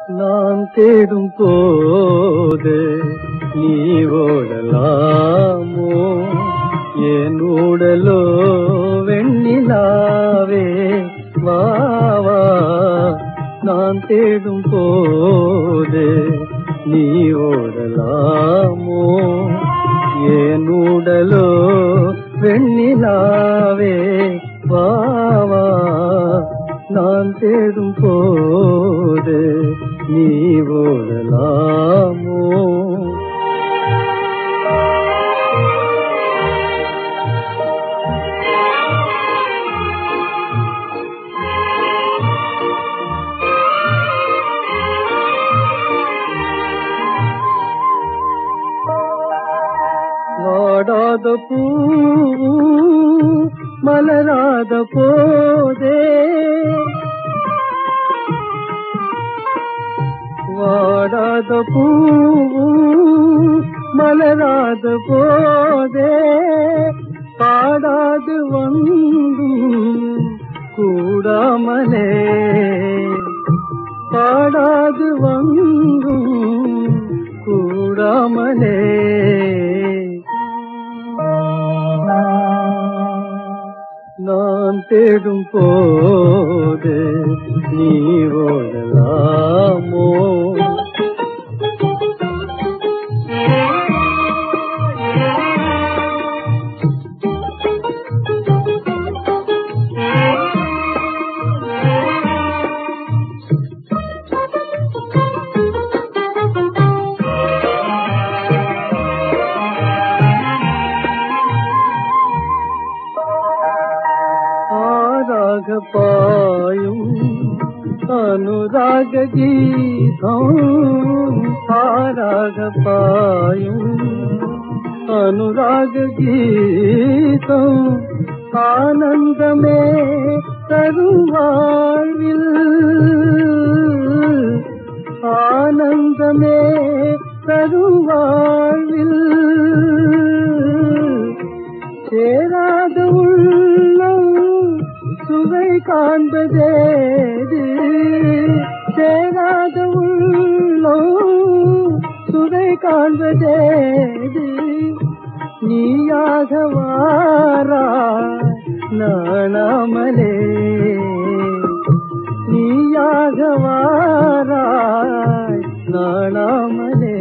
நான் தேடும் போது நீ ஓடலாமோ என் ஊடலோ வெண்ணிலாவே வா வா நான் தேடும் போது நீ ஓடலாமோ என் ஊடலோ வெண்ணிலாவே வா வா நான் தேடும் போது நீ ஓடலாமோ வாடாத பூ மலராத போதே வாடாத பூ மலராத போதே பாடாது வந்தும் கூடாமலே பாடாது வந்தும் கூடாமலே நான் தேடும் போது நீ ஓடலாமோ ஆராக பாயும் அனுராக கீதம் ஆராக பாயும் அனுராக கீதம் ஆனந்தமே தருவாழ்வில் ஆனந்தமே தருவாழ்வில் சேராத உள்ளம் சுவை காண்பதேது சேராத உள்ளம் சுவை காண்பதேது நீயாக வாரா நாணாமலே நீயாக வாராய் நாணாமலே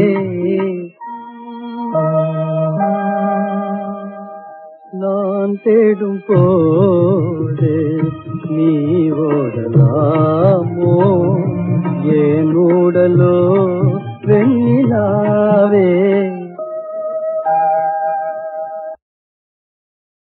நான் தேடும் போது நீ ஓடலாமோ ஏன் ஊடலோ